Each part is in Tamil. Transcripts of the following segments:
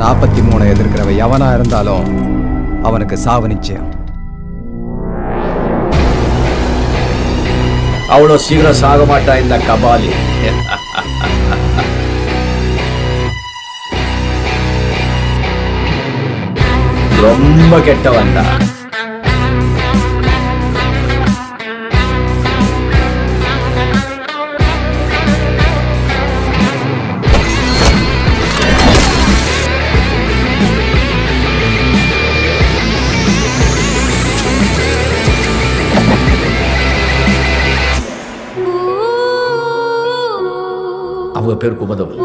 நாற்பத்தி மூணை எதிர்க்கிறவ எவனா இருந்தாலும் அவனுக்கு சாவு நிச்சயம் அவ்வளோ சீக்கிரம் சாக மாட்டா இந்த கபாலி ரொம்ப கெட்டவன் தான் அவங்க பேர் குமதவல்லி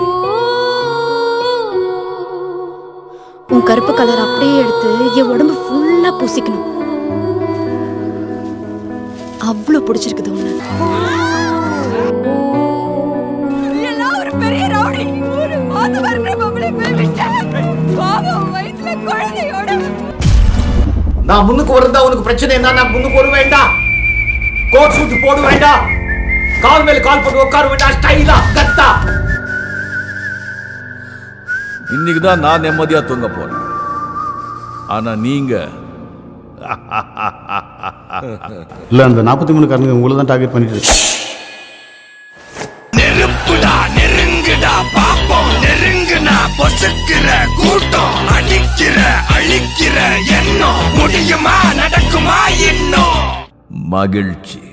உன் கருப்பு கலர் அப்படியே எடுத்து என் உடம்பு ஃபுல்லா பூசிக்கணும் அவ்வளவு பிடிச்சிருக்குது உன்னை எல்லாம் ஒரு பெரிய ரவுடி ஒரு மாதம் இருக்கிற பொம்பளை போய் விட்டேன் பாவம் வயிற்றுல குழந்தையோட நான் முன்னுக்கு வரதா உனக்கு பிரச்சனை என்ன நான் முன்னுக்கு வர வேண்டாம் கோட் சூட் போட வேண்டாம் கால் மேல கால் போட்டு உட்கார வேண்டாம் ஸ்டைலா கத்தா இன்னைக்கு தான் நான் நிம்மதியா தூங்க போறேன் ஆனா நீங்க இல்லை அந்த நாற்பத்தி மூணு காரங்க உங்களை தான் டார்கெட் பண்ணிட்டு இருக்கு நெருப்புடா நெருங்குடா பாப்போம் நெருங்குனா பொசுக்கிற கூட்டம் அடிக்கிற அழிக்கிற எண்ணம் முடியுமா நடக்குமா இன்னும் மகிழ்ச்சி